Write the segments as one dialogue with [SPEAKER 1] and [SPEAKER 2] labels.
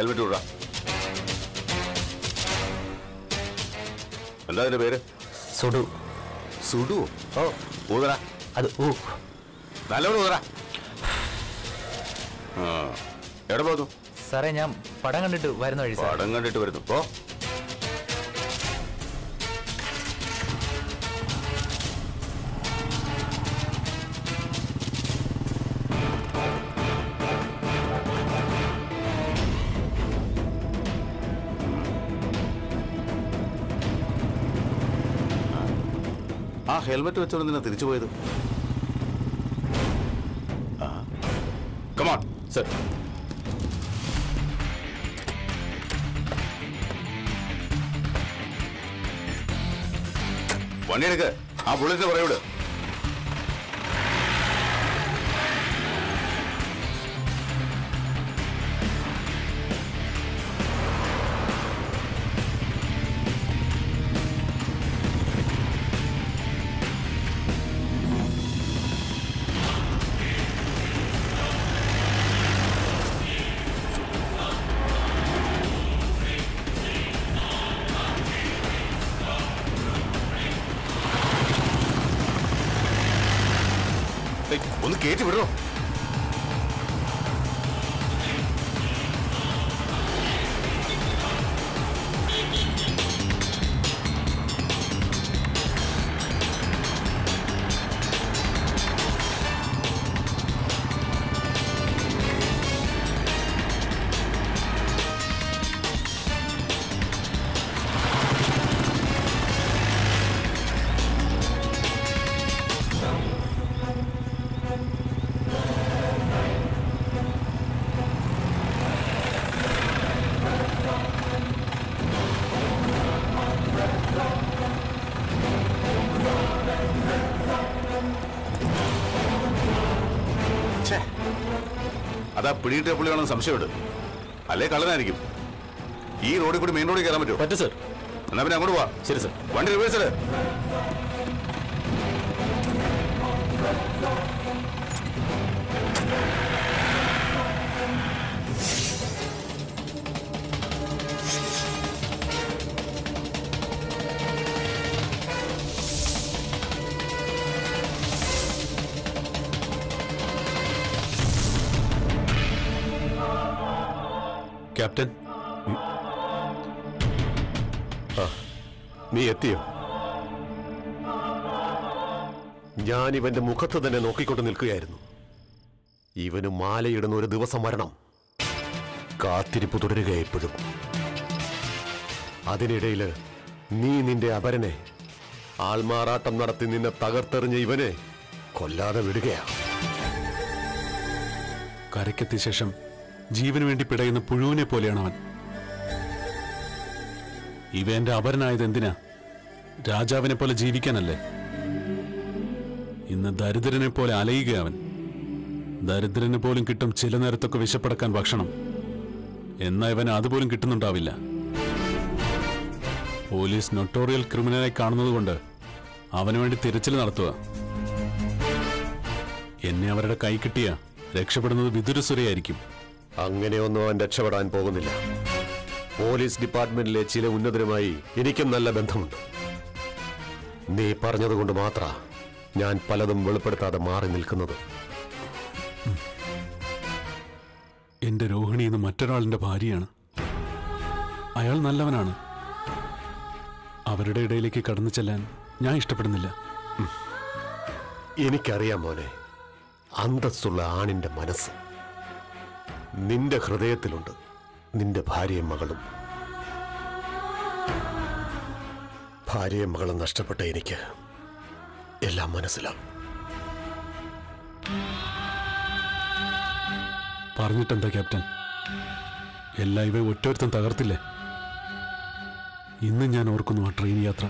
[SPEAKER 1] Helmet വിടാ എന്താ അതിന്റെ പേര്
[SPEAKER 2] സുഡു
[SPEAKER 1] സുഡു
[SPEAKER 2] ഓ
[SPEAKER 1] ഊതറ
[SPEAKER 2] അത് ഊ
[SPEAKER 1] നല്ലവണ്ണം ഊതറ ആ എവിടെ പോകുന്നു
[SPEAKER 2] സാറേ ഞാൻ പടം കണ്ടിട്ട് വരുന്ന വഴി സാർ
[SPEAKER 1] പടം കണ്ടിട്ട് വരുന്നു പോ ആ ഹെൽമെറ്റ് വെച്ചോണ്ട് നിന്നെ തിരിച്ചു പോയത് കമാൺ
[SPEAKER 3] സർ
[SPEAKER 1] വണ്ടി എടുക്ക് ആ ബുള്ളറ്റിന് പറയൂട് ഏയ്, ഒന്ന് കയറ്റി വിടണോ ഛേ, അതാ പിടികിട്ടിയ പുള്ളിയാണെന്ന് സംശയമുണ്ട് അല്ലേ കള്ളനായിരിക്കും ഈ റോഡിൽ കൂടി മെയിൻ റോഡിൽ കയറാൻ പറ്റുമോ
[SPEAKER 3] പറ്റും സർ
[SPEAKER 1] എന്നാ പിന്നെ അങ്ങോട്ട് പോവാ
[SPEAKER 3] ശരി സർ
[SPEAKER 1] വണ്ടി റിവേഴ്സല്
[SPEAKER 4] ക്യാപ്റ്റൻ
[SPEAKER 5] നീ എത്തിയോ ഞാൻ ഇവന്റെ മുഖത്ത് തന്നെ നോക്കിക്കൊണ്ട് നിൽക്കുകയായിരുന്നു ഇവന് മാലയിടുന്ന ഒരു ദിവസം വരണം കാത്തിരിപ്പ് തുടരുക എപ്പോഴും അതിനിടയിൽ നീ നിന്റെ അപരനെ ആൾമാറാട്ടം നടത്തി നിന്നെ തകർത്തെറിഞ്ഞ ഇവനെ കൊല്ലാതെ വിടുകയാ
[SPEAKER 4] കരയ്ക്കെത്തിയ ശേഷം ജീവന് വേണ്ടി പിടയുന്ന പുഴുവിനെ പോലെയാണ് അവൻ ഇവ എന്റെ അപരനായത് എന്തിനാ രാജാവിനെ പോലെ ജീവിക്കാനല്ലേ ഇന്ന് ദരിദ്രനെ പോലെ അലയുക അവൻ ദരിദ്രന് പോലും കിട്ടും ചില നേരത്തൊക്കെ വിശപ്പടക്കാൻ ഭക്ഷണം എന്നാ ഇവന് അതുപോലും കിട്ടുന്നുണ്ടാവില്ല പോലീസ് നൊട്ടോറിയൽ ക്രിമിനലായി കാണുന്നതുകൊണ്ട് അവന് വേണ്ടി തിരച്ചിൽ നടത്തുക എന്നെ അവരുടെ കൈ കിട്ടിയ രക്ഷപ്പെടുന്നത് വിതുരസുരയായിരിക്കും
[SPEAKER 5] അങ്ങനെയൊന്നും അവൻ രക്ഷപ്പെടാൻ പോകുന്നില്ല പോലീസ് ഡിപ്പാർട്ട്മെന്റിലെ ചില ഉന്നതരുമായി എനിക്കും നല്ല ബന്ധമുണ്ട് നീ പറഞ്ഞതുകൊണ്ട് മാത്ര ഞാൻ പലതും വെളിപ്പെടുത്താതെ മാറി നിൽക്കുന്നത്
[SPEAKER 4] എന്റെ രോഹിണി ഇന്ന് മറ്റൊരാളിന്റെ ഭാര്യയാണ് അയാൾ നല്ലവനാണ് അവരുടെ ഇടയിലേക്ക് കടന്നു ചെല്ലാൻ ഞാൻ ഇഷ്ടപ്പെടുന്നില്ല
[SPEAKER 5] എനിക്കറിയാം മോനെ അന്തസ്സുള്ള ആണിന്റെ മനസ്സ് നിന്റെ ഹൃദയത്തിലുണ്ട് നിന്റെ ഭാര്യയും മകളും ഭാര്യയും മകളും നഷ്ടപ്പെട്ട എനിക്ക് എല്ലാം മനസ്സിലാവും
[SPEAKER 4] പറഞ്ഞിട്ടെന്താ ക്യാപ്റ്റൻ എല്ലാ ഇവ ഒറ്റൊരുത്തം തകർത്തില്ലേ ഇന്ന് ഞാൻ ഓർക്കുന്നു ആ ട്രെയിൻ യാത്ര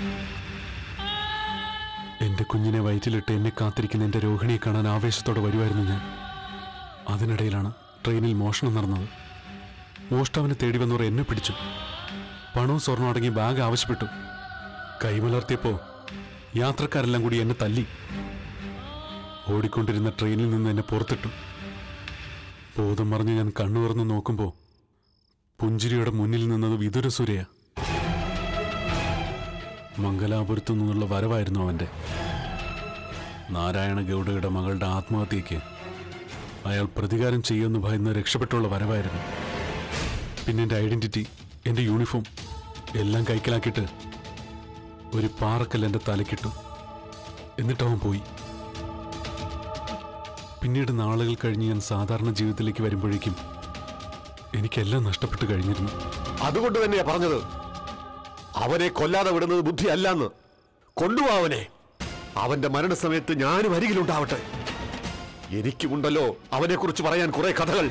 [SPEAKER 4] എന്റെ കുഞ്ഞിനെ വയറ്റിലിട്ട് എന്നെ കാത്തിരിക്കുന്ന എന്റെ രോഹിണിയെ കാണാൻ ആവേശത്തോടെ വരുമായിരുന്നു ഞാൻ അതിനിടയിലാണ് ട്രെയിനിൽ മോഷണം നടന്നത് മോഷ്ടാവിനെ തേടി വന്നവർ എന്നെ പിടിച്ചു പണവും സ്വർണം അടങ്ങിയ ബാഗ് ആവശ്യപ്പെട്ടു കൈമലർത്തിയപ്പോ യാത്രക്കാരെല്ലാം കൂടി എന്നെ തല്ലി ഓടിക്കൊണ്ടിരുന്ന ട്രെയിനിൽ നിന്ന് എന്നെ പുറത്തിട്ടു ബോധം മറിഞ്ഞ് ഞാൻ കണ്ണു തുറന്ന് നോക്കുമ്പോൾ പുഞ്ചിരിയുടെ മുന്നിൽ നിന്നത് വിതുരസുരയ മംഗലാപുരത്തു നിന്നുള്ള വരവായിരുന്നു അവന്റെ നാരായണ ഗൗഡയുടെ മകളുടെ ആത്മഹത്യയ്ക്ക് അയാൾ പ്രതികാരം ചെയ്യുമെന്ന് ഭയന്ന് രക്ഷപ്പെട്ടുള്ള വരവായിരുന്നു പിന്നെ എൻ്റെ ഐഡന്റിറ്റി എൻ്റെ യൂണിഫോം എല്ലാം കൈക്കലാക്കിയിട്ട് ഒരു പാറക്കൽ എൻ്റെ തലക്കിട്ടു എന്നിട്ട് അവൻ പോയി പിന്നീട് നാളുകൾ കഴിഞ്ഞ് ഞാൻ സാധാരണ ജീവിതത്തിലേക്ക് വരുമ്പോഴേക്കും എനിക്കെല്ലാം നഷ്ടപ്പെട്ട് കഴിഞ്ഞിരുന്നു
[SPEAKER 5] അതുകൊണ്ട് തന്നെയാ പറഞ്ഞത് അവനെ കൊല്ലാതെ വിടുന്നത് ബുദ്ധിയല്ലെന്ന് കൊണ്ടുപോവാ അവനെ അവന്റെ മരണസമയത്ത് ഞാനും അരികിലുണ്ടാവട്ടെ എനിക്കുമുണ്ടല്ലോ അവനെക്കുറിച്ച് പറയാൻ കുറെ കഥകൾ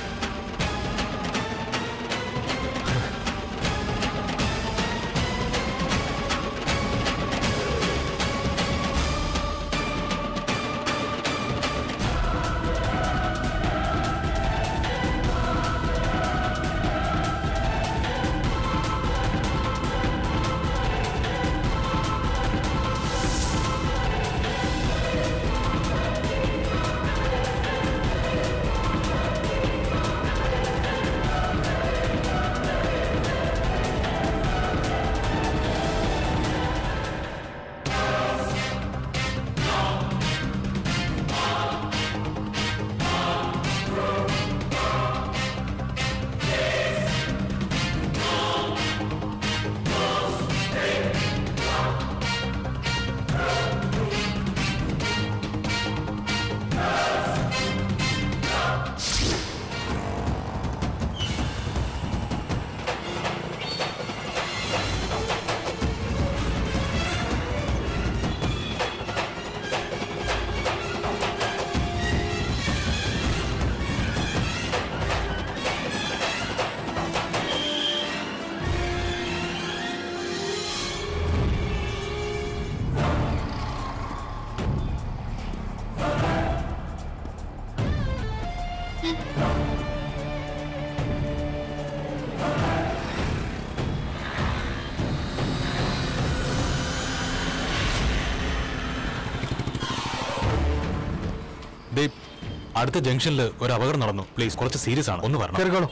[SPEAKER 2] ദേ, അടുത്ത ജംഗ്ഷനിൽ ഒരു അപകടം നടന്നു പ്ലീസ് കുറച്ച് സീരിയസ് ആണ് ഒന്ന് പറഞ്ഞു
[SPEAKER 3] കേറിക്കോളൂ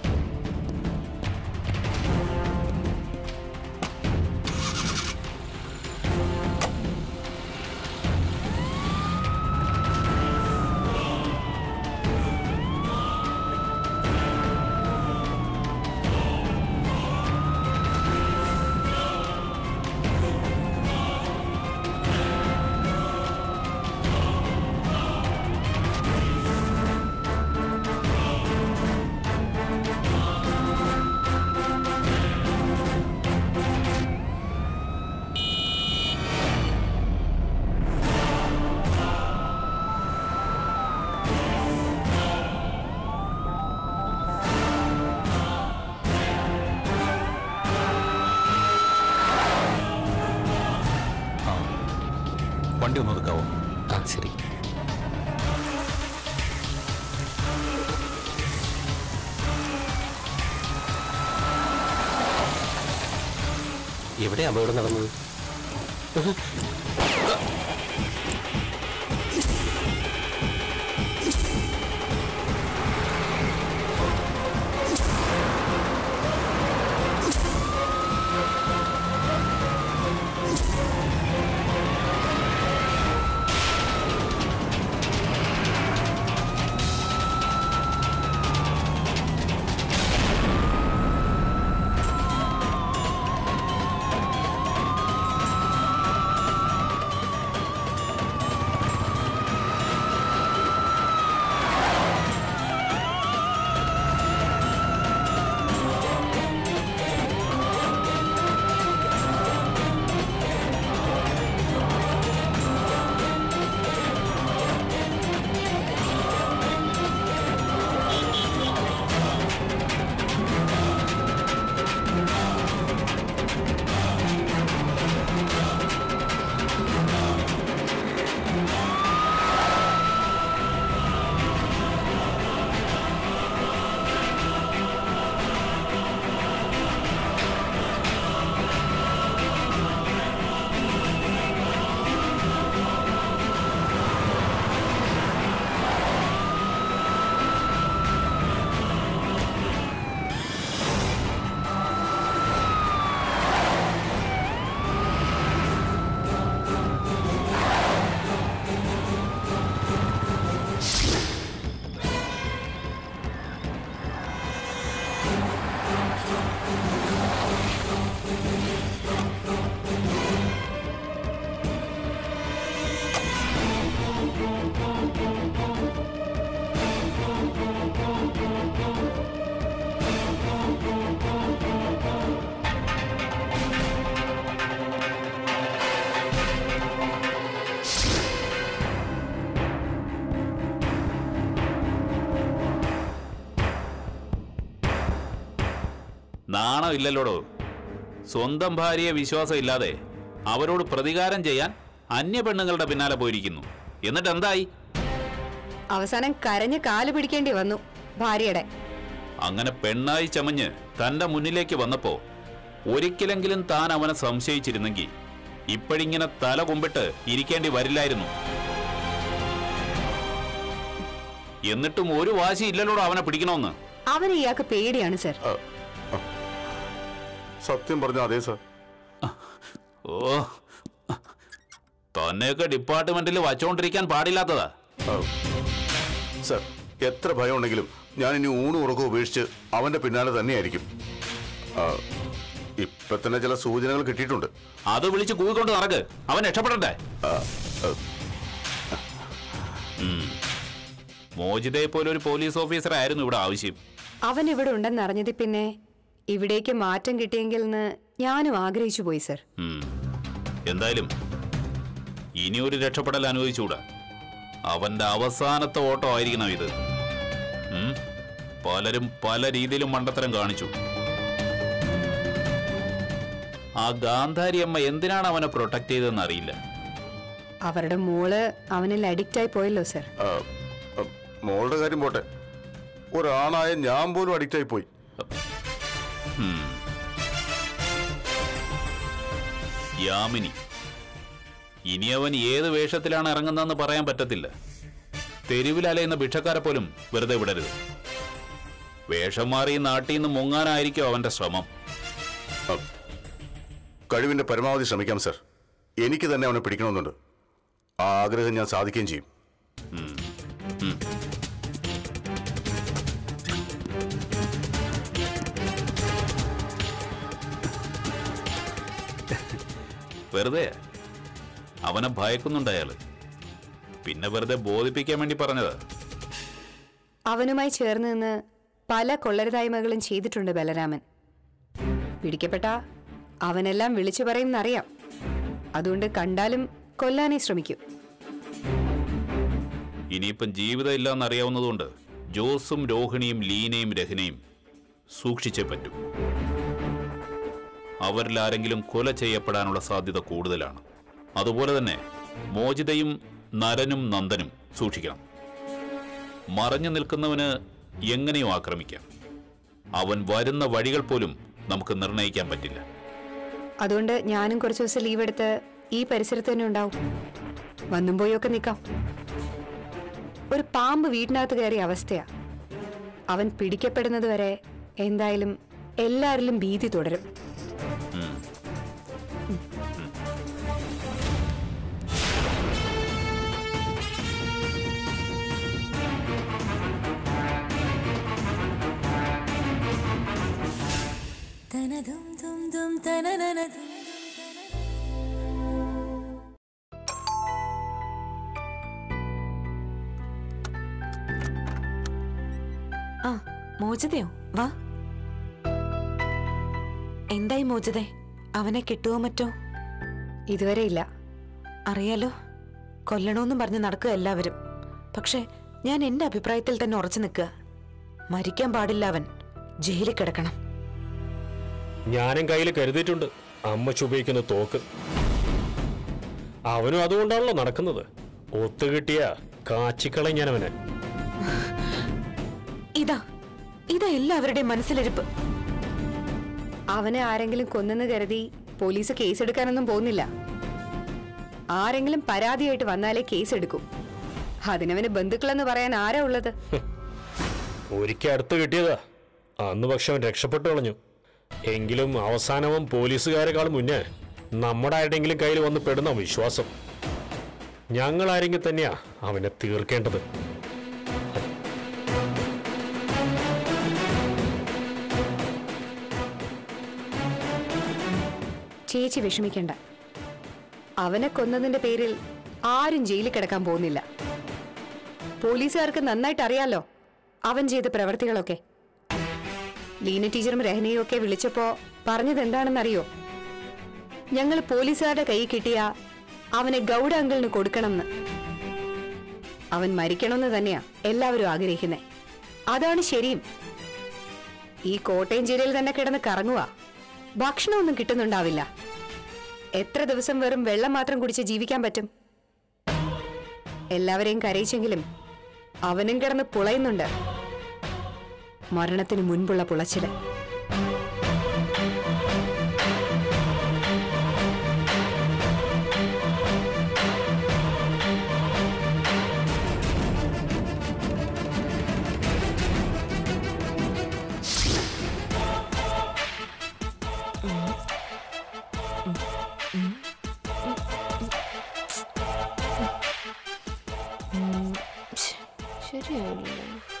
[SPEAKER 2] വണ്ടി ഒന്ന് ഒതുക്കാവോ
[SPEAKER 3] ആ ശരി എവിടെ അപകടം നടന്നത് നാണം ഇല്ലല്ലോടോ സ്വന്തം ഭാര്യയെ വിശ്വാസം ഇല്ലാതെ അവരോട് പ്രതികാരം ചെയ്യാൻ അന്യ പെണ്ണുങ്ങളുടെ പിന്നാലെ പോയിരിക്കുന്നു എന്നിട്ട് എന്തായി
[SPEAKER 6] അവസാനം കരഞ്ഞ് കാല് പിടിക്കേണ്ടി വന്നു ഭാര്യയുടെ
[SPEAKER 3] അങ്ങനെ പെണ്ണായി ചമഞ്ഞ് തന്റെ മുന്നിലേക്ക് വന്നപ്പോ ഒരിക്കലെങ്കിലും താൻ അവനെ സംശയിച്ചിരുന്നെങ്കിൽ ഇപ്പോഴിങ്ങനെ തല കുമ്പിട്ട് ഇരിക്കേണ്ടി വരില്ലായിരുന്നു എന്നിട്ടും ഒരു വാശി ഇല്ലല്ലോടോ അവനെ പിടിക്കണമെന്ന്
[SPEAKER 6] അവന് ഇയാൾക്ക് പേടിയാണ് സർ
[SPEAKER 1] സത്യം പറഞ്ഞ അതെ സാർ
[SPEAKER 3] ഓ തന്നെയൊക്കെ ഡിപ്പാർട്ട്മെന്റിൽ വച്ചോണ്ടിരിക്കാൻ പാടില്ലാത്തതാ
[SPEAKER 1] സർ എത്ര ഭയം ഉണ്ടെങ്കിലും ഞാൻ ഇനി ഊണും ഉറക്കവും ഉപേക്ഷിച്ച് അവന്റെ പിന്നാലെ തന്നെയായിരിക്കും ആ, ഇപ്പൊ തന്നെ ചില സൂചനകൾ കിട്ടിയിട്ടുണ്ട്
[SPEAKER 3] അത് വിളിച്ച് കൂവിക്കൊണ്ട് നടക്ക് അവൻ രക്ഷപ്പെടട്ടെ ഉം. മോചിതയെ പോലെ ഒരു പോലീസ് ഓഫീസർ ആയിരുന്നു ഇവിടെ ആവശ്യം
[SPEAKER 6] അവൻ ഇവിടെ ഉണ്ടെന്ന് അറിഞ്ഞതിൽ പിന്നെ ഇവിടേക്ക് മാറ്റം കിട്ടിയെങ്കിൽ എന്ന് ഞാനും ആഗ്രഹിച്ചു പോയി സർ
[SPEAKER 3] ഉം. എന്തായാലും ഇനി ഒരു രക്ഷപ്പെടൽ അനുവദിച്ചുകൂടാ അവന്റെ അവസാനത്തെ ഓട്ടം ആയിരിക്കണം ഇത് ഉം. പലരും പല രീതിയിലും മണ്ടത്തരം കാണിച്ചു ആ ഗാന്ധാരി അമ്മ എന്തിനാണ് അവനെ പ്രൊട്ടക്ട് ചെയ്തതെന്ന് അറിയില്ല
[SPEAKER 6] അവരുടെ മോള് അവനിൽ അഡിക്റ്റ് ആയി പോയല്ലോ സർ
[SPEAKER 1] ആ, ആ, മോളുടെ കാര്യം പോട്ടെ ഒരാണായ ഞാൻ പോലും അഡിക്റ്റ് ആയി പോയി
[SPEAKER 3] ഉം. യാമിനി ഇനി അവൻ ഏത് വേഷത്തിലാണ് ഇറങ്ങുന്നതെന്ന് പറയാൻ പറ്റത്തില്ല തെരുവിൽ അലയുന്ന ഭിക്ഷക്കാരെ പോലും വെറുതെ വിടരുത് വേഷം മാറി ഈ നാട്ടിൽ നിന്ന് മുങ്ങാനായിരിക്കും അവന്റെ ശ്രമം
[SPEAKER 1] ആ, കഴിവിന്റെ പരമാവധി ശ്രമിക്കാം സർ എനിക്ക് തന്നെ അവനെ പിടിക്കണമെന്നുണ്ട് ആ ആഗ്രഹം ഞാൻ സാധിക്കുകയും ചെയ്യും
[SPEAKER 3] വെറുതെ അവനെ ഭയക്കുന്നുണ്ട് അയാള് പിന്നെ വെറുതെ ബോധിപ്പിക്കാൻ വേണ്ടി പറഞ്ഞത്
[SPEAKER 6] അവനുമായി ചേർന്ന് നിന്ന് പല കൊള്ളരുതായ്മകളും ചെയ്തിട്ടുണ്ട് ബലരാമൻ പിടിക്കപ്പെട്ട അവനെല്ലാം വിളിച്ചു പറയുന്നറിയാം അതുകൊണ്ട് കണ്ടാലും കൊല്ലാനേ ശ്രമിക്കും
[SPEAKER 3] ഇനിയിപ്പം ജീവിതം ഇല്ലാന്ന് അറിയാവുന്നതുകൊണ്ട് ജോസും രോഹിണിയും ലീനയും രഹനയും സൂക്ഷിച്ചേ പറ്റൂ അവരിൽ ആരെങ്കിലും കൊല ചെയ്യപ്പെടാനുള്ള സാധ്യത കൂടുതലാണ് അതുപോലെ തന്നെ മോചിതയും നരനും നന്ദനും സൂക്ഷിക്കണം മറഞ്ഞു നിൽക്കുന്നവന് എങ്ങനെയും ആക്രമിക്കാം അവൻ വരുന്ന വഴികൾ പോലും നമുക്ക് നിർണയിക്കാൻ പറ്റില്ല
[SPEAKER 6] അതുകൊണ്ട് ഞാനും കുറച്ച് ദിവസം ലീവ് എടുത്ത് ഈ പരിസരത്ത് തന്നെ ഉണ്ടാവും വന്നും പോയൊക്കെ നിൽക്കാം ഒരു പാമ്പ് വീട്ടിനകത്ത് കയറിയ അവസ്ഥയാ അവൻ പിടിക്കപ്പെടുന്നത് വരെ എന്തായാലും എല്ലാരിലും ഭീതി തുടരും
[SPEAKER 7] തനതും തും തും തനനനതും
[SPEAKER 8] ആ മോചിതയോ വാ എന്തായി മോചിതേ അവനെ കിട്ടുവോ മറ്റോ
[SPEAKER 6] ഇതുവരെ ഇല്ല
[SPEAKER 8] അറിയാലോ കൊല്ലണോന്നും പറഞ്ഞ് നടക്കുക എല്ലാവരും പക്ഷെ ഞാൻ എന്റെ അഭിപ്രായത്തിൽ തന്നെ ഉറച്ചു നിൽക്കുക മരിക്കാൻ പാടില്ല അവൻ ജയിലിൽ കിടക്കണം
[SPEAKER 9] ഞാനും കയ്യിൽ കരുതിയിട്ടുണ്ട് അമ്മച്ച് ഉപയോഗിക്കുന്ന തോക്ക് അവനും അതുകൊണ്ടാണല്ലോ നടക്കുന്നത് ഒത്തുകിട്ടിയ കാച്ചിക്കളയും ഞാൻ അവനെ
[SPEAKER 8] ഇതാ ഇതാ എല്ലാവരുടെയും മനസ്സിലിരിപ്പ്
[SPEAKER 6] അവനെ ആരെങ്കിലും കൊന്നെന്ന് കരുതി പോലീസ് കേസെടുക്കാനൊന്നും പോകുന്നില്ല ആരെങ്കിലും പരാതിയായിട്ട് വന്നാലേ കേസെടുക്കും അതിനവന് ബന്ധുക്കളെന്ന് പറയാൻ ആരാ ഉള്ളത്
[SPEAKER 9] ഒരിക്കൽ അടുത്ത് കിട്ടിയതാ അന്ന് പക്ഷെ അവൻ രക്ഷപ്പെട്ടു കളഞ്ഞു എങ്കിലും അവസാനവും പോലീസുകാരെക്കാൾ മുന്നേ നമ്മുടെ ആരുടെങ്കിലും കയ്യിൽ വന്ന് പെടുന്ന വിശ്വാസം ഞങ്ങൾ ആരെങ്കിലും തന്നെയാ അവനെ തീർക്കേണ്ടത്
[SPEAKER 6] ചേച്ചി വിഷമിക്കണ്ട അവനെ കൊന്നതിന്റെ പേരിൽ ആരും ജയിലിൽ കിടക്കാൻ പോകുന്നില്ല പോലീസുകാർക്ക് നന്നായിട്ട് അറിയാലോ അവൻ ചെയ്ത പ്രവർത്തികളൊക്കെ ലീന ടീച്ചറും രഹനയും ഒക്കെ വിളിച്ചപ്പോ പറഞ്ഞത് എന്താണെന്നറിയോ ഞങ്ങൾ പോലീസുകാരുടെ കൈ കിട്ടിയ അവനെ ഗൗഡ അങ്കിളിന് കൊടുക്കണമെന്ന് അവൻ മരിക്കണമെന്ന് തന്നെയാ എല്ലാവരും ആഗ്രഹിക്കുന്നേ അതാണ് ശരിയും ഈ കോട്ടയം ജില്ലയിൽ തന്നെ കിടന്ന് കറങ്ങുക ഭക്ഷണമൊന്നും കിട്ടുന്നുണ്ടാവില്ല എത്ര ദിവസം വെറും വെള്ളം മാത്രം കുടിച്ച് ജീവിക്കാൻ പറ്റും എല്ലാവരെയും കരയിച്ചെങ്കിലും അവനും കിടന്ന് പുളയുന്നുണ്ട് മരണത്തിന് മുൻപുള്ള പുളച്ചില്
[SPEAKER 10] ശരിയായില്ല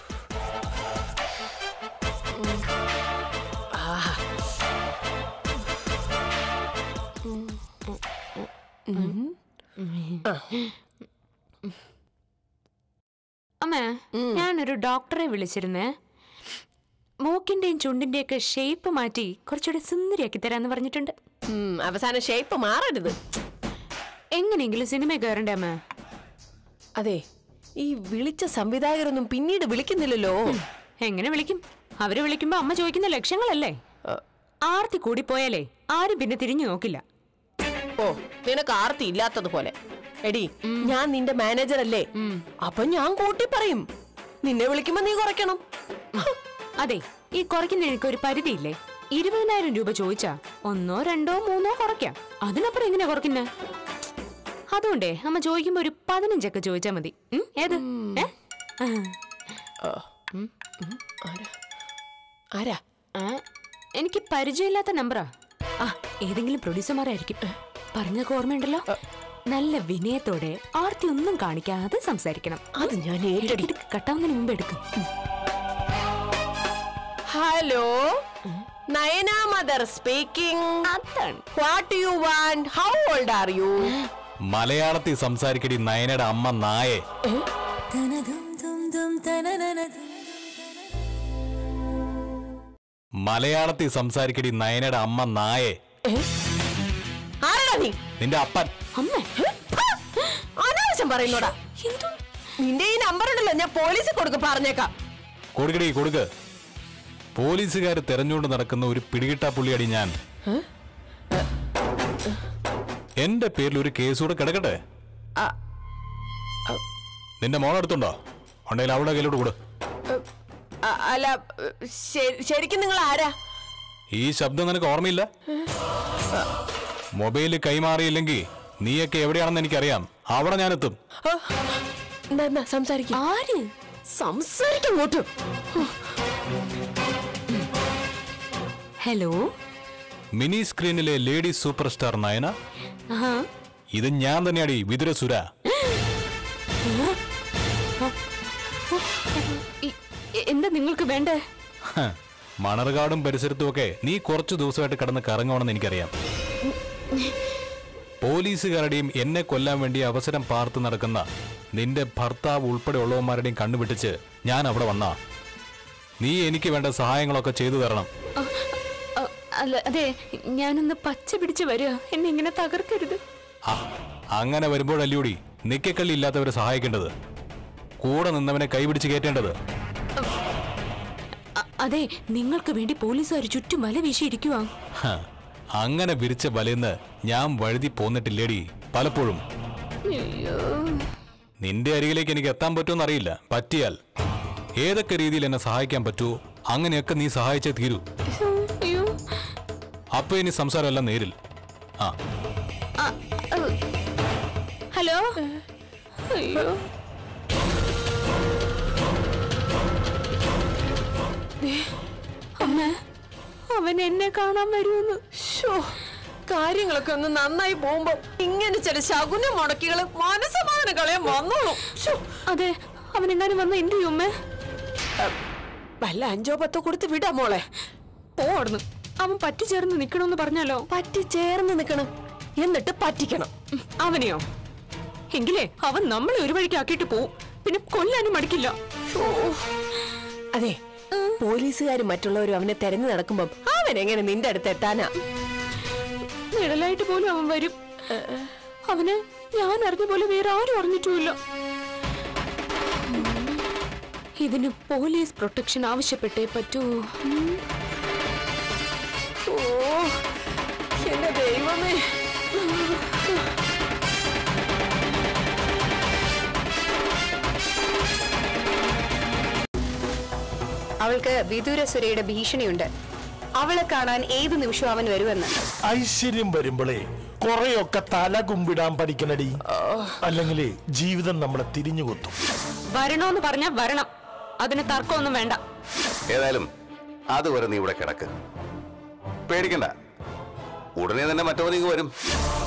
[SPEAKER 8] അമ്മേ ഞാനൊരു ഡോക്ടറെ വിളിച്ചിരുന്നേ മൂക്കിന്റെയും ചുണ്ടിന്റെയും ഒക്കെ ഷേപ്പ് മാറ്റി കുറച്ചുകൂടെ സുന്ദരിയാക്കി തരാന്ന് പറഞ്ഞിട്ടുണ്ട്
[SPEAKER 10] ഉം, അവസാനം ഷേപ്പ് മാറരുത്
[SPEAKER 8] എങ്ങനെയെങ്കിലും സിനിമ കയറണ്ടേ അമ്മ
[SPEAKER 10] അതെ ഈ വിളിച്ച സംവിധായകരൊന്നും പിന്നീട് വിളിക്കുന്നില്ലല്ലോ
[SPEAKER 8] എങ്ങനെ വിളിക്കും അവര് വിളിക്കുമ്പോ അമ്മ ചോദിക്കുന്ന ലക്ഷ്യങ്ങളല്ലേ ആർത്തി കൂടിപ്പോയാലേ ആരും പിന്നെ തിരിഞ്ഞു നോക്കില്ല
[SPEAKER 10] ഓ നിനക്ക് ആർത്തി ഇല്ലാത്തതുപോലെ എടി ഞാൻ നിന്റെ മാനേജർ അല്ലേ അപ്പൊ ഞാൻ കൂട്ടി പറയും നിന്നെ വിളിക്കുമ്പോ നീ കുറയ്ക്കണം
[SPEAKER 8] അതെ ഈ കുറയ്ക്കുന്ന എനിക്ക് ഒരു പരിധിയില്ലേ ഇരുപതിനായിരം രൂപ ചോദിച്ചാ ഒന്നോ രണ്ടോ മൂന്നോ കുറയ്ക്കാം അതിനപ്പുറം എങ്ങനെ കുറയ്ക്കുന്നേ അതുകൊണ്ടേ അമ്മ ചോദിക്കുമ്പോ ഒരു പതിനഞ്ചൊക്കെ ചോദിച്ചാ മതി ഉം, ഏത് ഏ? ആ.
[SPEAKER 10] ആരാ ആരാ
[SPEAKER 8] ആ, എനിക്ക് പരിചയമില്ലാത്ത നമ്പറാ ആ ഏതെങ്കിലും പ്രൊഡ്യൂസർമാരായിരിക്കും പറഞ്ഞൊക്കെ ഓർമ്മയുണ്ടല്ലോ നല്ല വിനയത്തോടെ ആർത്തി ഒന്നും കാണിക്കാതെ സംസാരിക്കണം
[SPEAKER 10] അത് ഞാൻ ഏറ്റെടുക്കും
[SPEAKER 8] എടുക്ക്, കട്ടാവുന്നതിന് മുമ്പ് എടുക്കും
[SPEAKER 10] ഹലോ നയന മദർ സ്പീക്കിംഗ്
[SPEAKER 8] അതാണ്
[SPEAKER 10] what you want how old are you
[SPEAKER 2] മലയാളത്തിൽ സംസാരിക്കടി നയനയുടെ അമ്മ നായെ
[SPEAKER 7] തനതും തും തും തനനനതും
[SPEAKER 2] മലയാളത്തിൽ സംസാരിക്കടി നയനയുടെ അമ്മ നായെ
[SPEAKER 10] ആരാടാ നീ
[SPEAKER 2] നിന്റെ അപ്പൻ
[SPEAKER 8] അമ്മേ
[SPEAKER 10] അനാവശ്യം പറയുന്നോടാ
[SPEAKER 8] എന്തോ
[SPEAKER 10] നിന്റെ ഈ നമ്പർ ഉണ്ടല്ലോ ഞാൻ പോലീസിൽ കൊടുക്ക പറഞ്ഞേക്കാം
[SPEAKER 2] കൊടുക്കടി കൊടുക്ക് പോലീസുകാർ തെരഞ്ഞുകൊണ്ട് നടക്കുന്ന ഒരു പിടികിട്ടാ പുള്ളിയടി ഞാൻ എന്റെ പേരിൽ ഒരു കേസ് കൂടെ കിടക്കട്ടെ നിന്റെ മോളെടുത്തുണ്ടോ ഉണ്ടെങ്കിൽ അവിടെ കയ്യിലോട്ട് കൊടു
[SPEAKER 10] അ- അല്ല ശരി- ശരിക്കും നിങ്ങൾ ആരാ
[SPEAKER 2] ഈ ശബ്ദം നിനക്ക് ഓർമ്മയില്ല മൊബൈല് കൈമാറിയില്ലെങ്കിൽ നീയൊക്കെ എവിടെയാണെന്ന് എനിക്കറിയാം അവിടെ ഞാനെത്തും
[SPEAKER 10] ആ, എന്നാ, എന്നാ, സംസാരിക്ക്
[SPEAKER 8] ആര്
[SPEAKER 10] സംസാരിക്കും അങ്ങോട്ട്
[SPEAKER 8] ഹലോ
[SPEAKER 2] മിനി സ്ക്രീനിലെ ലേഡി സൂപ്പർ സ്റ്റാർ നയന
[SPEAKER 8] ആഹാ
[SPEAKER 2] ഇത് ഞാൻ തന്നെയാടി വിതുരസുര
[SPEAKER 8] ഇ- എ- എന്താ നിങ്ങൾക്ക് വേണ്ടേ
[SPEAKER 2] ഹ, മണർകാടും പരിസരത്തുമൊക്കെ നീ കുറച്ചു ദിവസമായിട്ട് കിടന്ന് കറങ്ങുവാണെന്ന് എനിക്കറിയാം പോലീസുകാരുടെയും എന്നെ കൊല്ലാൻ വേണ്ടി അവസരം പാർത്ത് നടക്കുന്ന നിന്റെ ഭർത്താവ് ഉൾപ്പെടെ ഉള്ളവന്മാരുടെയും കണ്ണുപിടിച്ച് ഞാൻ അവിടെ വന്നാ നീ എനിക്ക് വേണ്ട സഹായങ്ങളൊക്കെ ചെയ്തു തരണം
[SPEAKER 8] അ, അല്ല അതെ ഞാനൊന്ന് പച്ച പിടിച്ച് വരിക എന്നെ ഇങ്ങനെ തകർക്കരുത്
[SPEAKER 2] ആ, അങ്ങനെ വരുമ്പോഴല്ലൂടി നിക്കക്കള്ളി ഇല്ലാത്തവരെ സഹായിക്കേണ്ടത് കൂടെ നിന്നവനെ കൈപിടിച്ച് കയറ്റേണ്ടത്
[SPEAKER 8] അ- അതെ നിങ്ങൾക്ക് വേണ്ടി പോലീസുകാർ ചുറ്റും വല വീശിയിരിക്കുവാ
[SPEAKER 2] ഹ, അങ്ങനെ വിരിച്ച വലയിന്ന് ഞാൻ വഴുതി പോന്നിട്ടില്ലേടി പലപ്പോഴും നിന്റെ അരികിലേക്ക് എനിക്ക് എത്താൻ പറ്റുമെന്ന് അറിയില്ല പറ്റിയാൽ ഏതൊക്കെ രീതിയിൽ എന്നെ സഹായിക്കാൻ പറ്റുമോ അങ്ങനെയൊക്കെ നീ സഹായിച്ചേ തീരൂ
[SPEAKER 8] അയ്യോ
[SPEAKER 2] അപ്പൊ ഇനി സംസാരമെല്ലാം നേരിൽ ആ
[SPEAKER 8] അ, അ, ഹലോ അയ്യോ ദേ, അമ്മ അവൻ എന്നെ കാണാൻ വരുമെന്ന്
[SPEAKER 10] ശോ, കാര്യങ്ങളൊക്കെ ഒന്ന് നന്നായി പോകുമ്പോ ഇങ്ങനെ ചില ശകുന മുടക്കികള് മനസ്സമാധാനം കളയാൻ വന്നോളൂ ശോ,
[SPEAKER 8] അതെ അവൻ എങ്ങാനും വന്ന എന്ത് ചെയ്യും അമ്മേ
[SPEAKER 10] വല്ല അഞ്ചോ പത്തോ കൊടുത്ത് വിടാ മോളെ
[SPEAKER 8] പോടുന്നു അവൻ പറ്റിച്ചേർന്ന് നിക്കണമെന്ന് പറഞ്ഞാലോ
[SPEAKER 10] പറ്റി ചേർന്ന് നിക്കണം എന്നിട്ട് പറ്റിക്കണം
[SPEAKER 8] ഉം, അവനെയോ എങ്കിലേ അവൻ നമ്മളെ ഒരു വഴിക്ക് ആക്കിയിട്ട് പോവും പിന്നെ കൊല്ലാനും മടിക്കില്ല
[SPEAKER 10] ഓ, അതെ പോലീസുകാരും മറ്റുള്ളവരും അവനെ തെരഞ്ഞു നടക്കുമ്പം അവൻ എങ്ങനെ നിന്റെ അടുത്ത് എത്താനാ
[SPEAKER 8] നിഴലായിട്ട് പോലും അവൻ വരും അവന് ഞാൻ അറിഞ്ഞ പോലെ വേറെ ആരും അറിഞ്ഞിട്ടുമില്ല ഇതിന് പോലീസ് പ്രൊട്ടക്ഷൻ ആവശ്യപ്പെട്ടേ പറ്റൂ ഉം.
[SPEAKER 10] ഓ എന്റെ ദൈവമേ
[SPEAKER 6] അവൾക്ക് വിദൂരസുരയുടെ ഭീഷണിയുണ്ട് അവളെ കാണാൻ ഏതു നിമിഷവും അവൻ വരുമെന്ന്
[SPEAKER 11] ഐശ്വര്യം വരുമ്പോഴേ കുറെയൊക്കെ തല കുമ്പിടാൻ പഠിക്കണടി അല്ലെങ്കിൽ ജീവിതം നമ്മളെ തിരിഞ്ഞു കൊത്തും
[SPEAKER 8] വരണോന്ന് പറഞ്ഞാ വരണം അതിന് തർക്കമൊന്നും വേണ്ട
[SPEAKER 1] ഏതായാലും അതുവരെ നീ ഇവിടെ കിടക്ക് പേടിക്കണ്ട ഉടനെ തന്നെ മറ്റവനിങ്ങ് വരും